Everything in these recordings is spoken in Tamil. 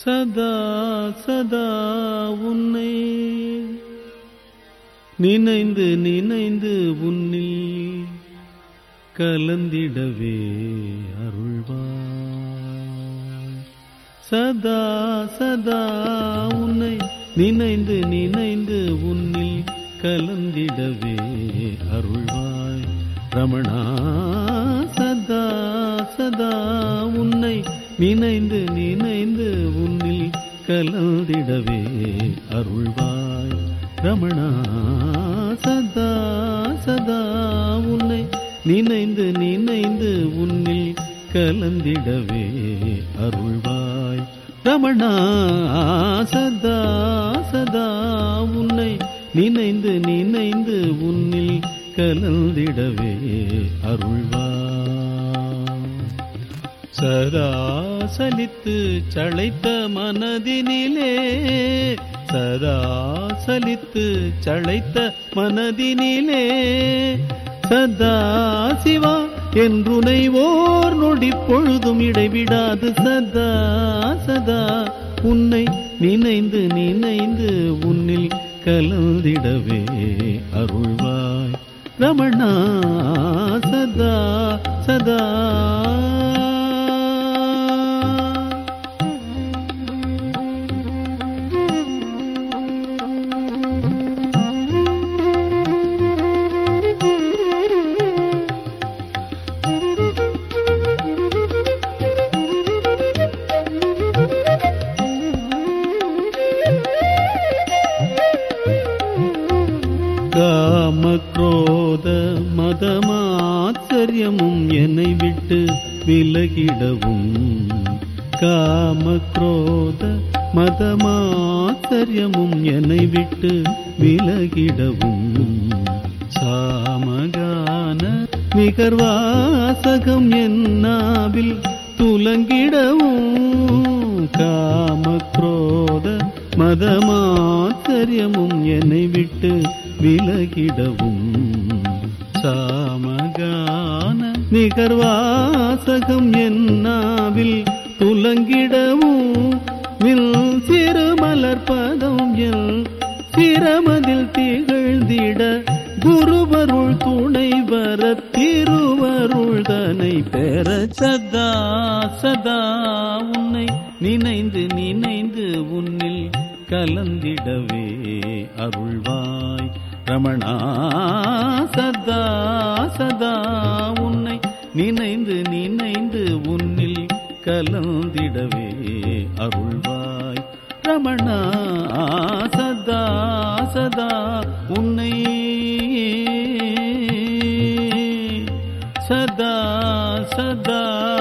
சதா சதா உன்னை நினைந்து நினைந்து உன்னில் கலந்திடவே அருள்வாய் சதா சதா உன்னை நினைந்து நினைந்து உன்னில் கலந்திடவே அருள்வாய் ரமணா சதா சதா உன்னை நினைந்து நினைந்து உன்னில் கலந்திடவே அருள்வாய் ரமணா சதா சதா உன்னை நினைந்து நினைந்து உன்னில் கலந்திடவே அருள்வாய் ரமணா சதா சதா உன்னை நினைந்து நினைந்து உன்னில் கலந்திடவே அருள்வாய் சதா சலித்து சளைத்த மனதினிலே சதா சலித்து சளைத்த மனதினிலே சதா சிவா என்றுனை ஓர் நொடி பொழுதும் இடைவிடாது சதா சதா உன்னை நினைந்து நினைந்து உன்னில் கலந்திடவே அருள்வாய் ரமணா சதா சதா காம குரோத மதமாச்சரியமும் என்னை விட்டு விலகிடவும் காம குரோத மதமாச்சரியமும் என்னை விட்டு விலகிடவும் சாமகான நிகர்வாசகம் என்னாவில் துலங்கிடவும் காம குரோத மதமாச்சரியமும் என்னை விட்டு விலகிடவும் சாமகான நிகர்வாசகம் என்னாவில் துலங்கிடவும் வில் சிறு மலர்பதம் எல் சிரமதில் திகழ்ந்திட குருவருள் துணை வர திருவருள் தனை பெற சதா சதா உன்னை நினைந்து நினைந்து உன்னில் கலந்திடவே அருள்வாய் ரமணா சதா சதா உன்னை நினைந்து நினைந்து உன்னில் கலந்திடவே அருள்வாய் ரமணா சதா சதா உன்னை சதா சதா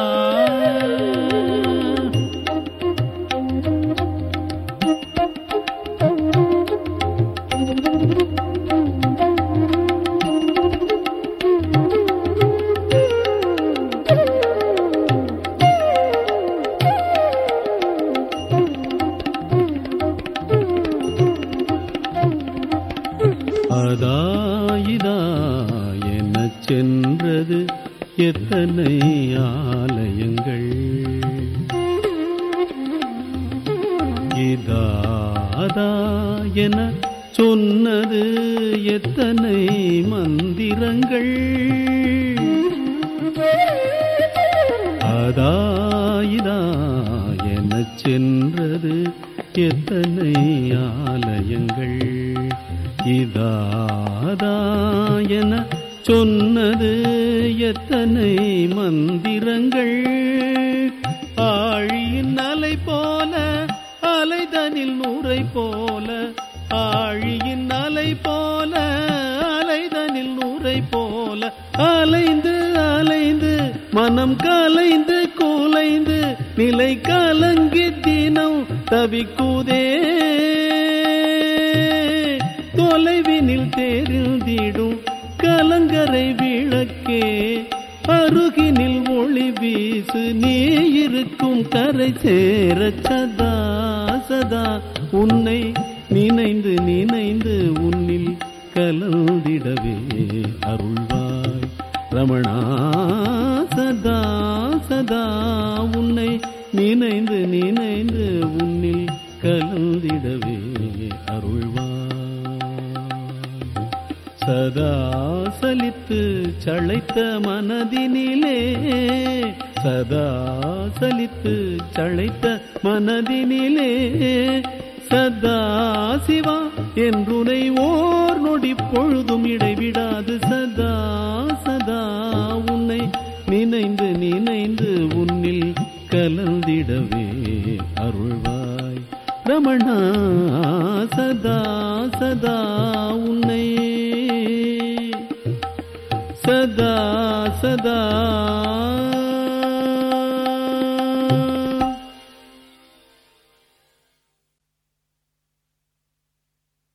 அதாயிதா எனச் சென்றது எத்தனை ஆலயங்கள் இதாதா என சொன்னது எத்தனை மந்திரங்கள் அதாயிதா எனச் சென்றது எத்தனை ஆலயங்கள் இதாதா என சொன்னது எத்தனை மந்திரங்கள் ஆழியின் அலை போல அலைதனில் நூரை போல ஆழியின் அலை போல அலைதனில் நூரை போல அலைந்து அலைந்து மனம் கலைந்து குலைந்து நிலை கலங்கி தினம் தவிக்குதே தொலைவினில் தெரிந்திடும் கலங்கரை விளக்கே அருகினில் ஒளி வீசு நீ இருக்கும் கரை சேர சதா சதா உன்னை நினைந்து நினைந்து உன்னில் கலந்திடவே அருள்வாய் ரமணா சதா சதா உன்னை நினைந்து நினைந்து உன்னில் கலந்திடவே அருள்வாய் சதா சலித்து சளைத்த மனதினிலே சதா சலித்து சளைத்த மனதினிலே சதா சிவா என்றுனை ஓர் நொடி பொழுதும் இடைவிடாது சதா சதா உன்னை நினைந்து நினைந்து உன்னில் கலந்திடவே அருள்வாய் ரமணா சதா சதா உன்னை சதா சதா